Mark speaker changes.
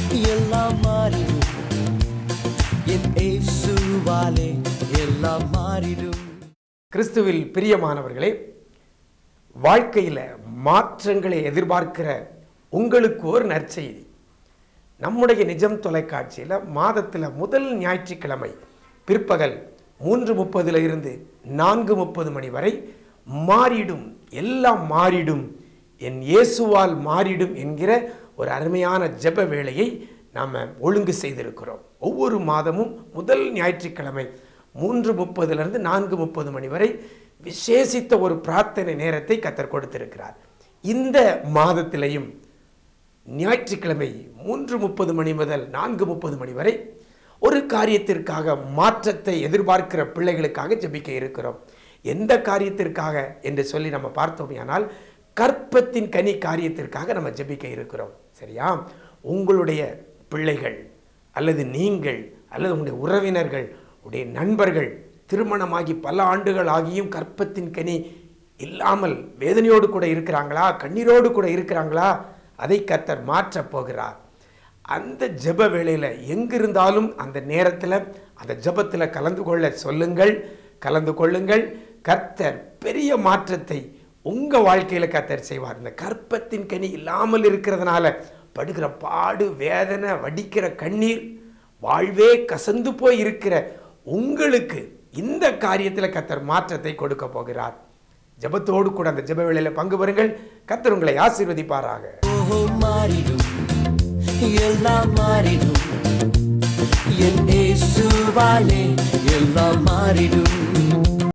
Speaker 1: எல்லாம் மாறிடும் என் இயேசுவாலே எல்லாம் மாறிடும்
Speaker 2: கிறிஸ்துவில் பிரியமானவர்களே வாழ்க்கையில் மாற்றங்களை எதிர்பார்க்கிற உங்களுக்கு ஒரு நற்செய்தி நம்முடைய நிஜம் தொலைக்காட்சியில் மாதத்தில் முதல் ஞாயிற்றுக்கிழமை பிற்பகல் மூன்று முப்பதுல இருந்து நான்கு முப்பது மணி வரை மாறிடும் எல்லாம் மாறிடும் என் இயேசுவால் மாறிடும் என்கிற ஒரு அருமையான ஜெப வேளையை நாம் ஒழுங்கு செய்திருக்கிறோம் ஒவ்வொரு மாதமும் முதல் ஞாயிற்றுக்கிழமை மூன்று முப்பதுலேருந்து நான்கு முப்பது மணி வரை விசேஷித்த ஒரு பிரார்த்தனை நேரத்தை கத்தர் கொடுத்திருக்கிறார் இந்த மாதத்திலையும் ஞாயிற்றுக்கிழமை மூன்று முப்பது மணி முதல் நான்கு முப்பது மணி வரை ஒரு காரியத்திற்காக மாற்றத்தை எதிர்பார்க்கிற பிள்ளைகளுக்காக ஜெபிக்க இருக்கிறோம் எந்த காரியத்திற்காக என்று சொல்லி நம்ம பார்த்தோமேயானால் கற்பத்தின் கனி காரியத்திற்காக நம்ம ஜெபிக்க இருக்கிறோம் சரியா உங்களுடைய பிள்ளைகள் அல்லது நீங்கள் அல்லது உங்களுடைய உறவினர்கள் உடைய நண்பர்கள் திருமணமாகி பல ஆண்டுகள் ஆகியும் கற்பத்தின் கனி இல்லாமல் வேதனையோடு கூட இருக்கிறாங்களா கண்ணீரோடு கூட இருக்கிறாங்களா அதை கர்த்தர் மாற்றப் போகிறார் அந்த ஜெப வேளையில் எங்கிருந்தாலும் அந்த நேரத்தில் அந்த ஜெபத்தில் கலந்து கொள்ள சொல்லுங்கள் கலந்து கொள்ளுங்கள் கர்த்தர் பெரிய மாற்றத்தை உங்கள் வாழ்க்கையில் கர்த்தர் செய்வார் இந்த கற்பத்தின் கனி இல்லாமல் இருக்கிறதுனால படுகிற பாடு வேதனை வடிக்கிற கண்ணீர் வாழ்வே கசந்து போய் இருக்கிற உங்களுக்கு இந்த காரியத்தில் கர்த்தர் மாற்றத்தை கொடுக்க போகிறார் ஜெபத்தோடு கூட அந்த ஜெப வேளையில் பங்கு பெறுங்கள் கர்த்தர் உங்களை ஆசீர்வதிப்பாராக
Speaker 1: ஓஹோ மாறிடும் எல்லாம் மாறிடும் என் இயேசுவாலே எல்லாம் மாறிடும்